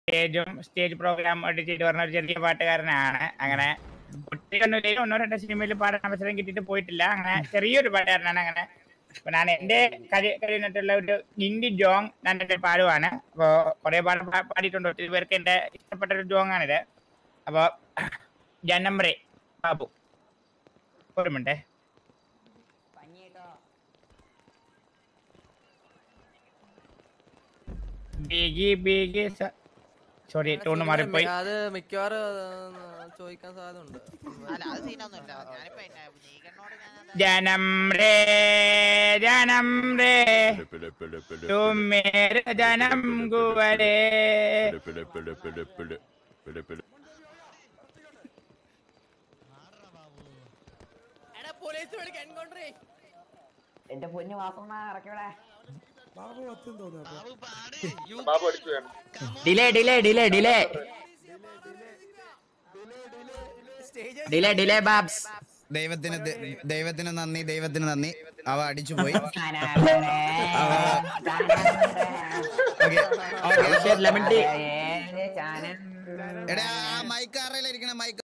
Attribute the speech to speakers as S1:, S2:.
S1: സ്റ്റേജും stage programme ആയിട്ട് ചെയ്ത് പറഞ്ഞ ഒരു ചെറിയ പാട്ടുകാരനാണ് അങ്ങനെ ഒറ്റയൊന്നുമില്ല ഒന്നോ രണ്ടോ സിനിമയിൽ പാടാൻ അവസരം കിട്ടിയിട്ട് പോയിട്ടില്ല അങ്ങനെ ചെറിയൊരു പാട്ടുകാരനാണ് അങ്ങനെ അപ്പൊ ഞാൻ എന്റെ കഴി കഴിയുന്നിട്ടുള്ള ഒരു ഹിന്ദി ജോങ് ഞാൻ എന്റെ പാടുവാണ് അപ്പോ കുറെ പാട് പാ- പാടിയിട്ടുണ്ട് ഒത്തിരി പേർക്ക് എന്റെ ഇഷ്ടപ്പെട്ട ഒരു ജോങ് ആണിത് അപ്പൊ ജനംറേ ബാബു ഒരു മിനിറ്റ് ബീഗി ബീഗി സോറി ടൂണ് മാറിപ്പോയി
S2: അത് മിക്കവാറും ആ, ചോദിക്കാൻ സാധ്യത ഉണ്ട്
S3: അല്ല അത് സീനൊന്നുമില്ല ഞാനിപ്പോ എന്നെ നീകണ്ണോട് ഞാൻ അത്
S1: जन्म रे जन्म रे तुम मेरे जन्म गुवरे
S4: എന്റെ പൊന്നു വാസമ്മ ഇറക്കിവിടെ
S5: ഡിലേ ഡിലേ ഡിലേ ഡിലേ ഡിലേ ഡിലേ ബാബ്സ്
S6: ദൈവത്തിന് ദ- ദൈവത്തിന് നന്ദി ദൈവത്തിന് നന്ദി അവ അടിച്ചു പോയി
S5: ലെമൺ ടീ
S6: എടാ മൈക്ക് ആറിലിരിക്കണ മൈക്ക്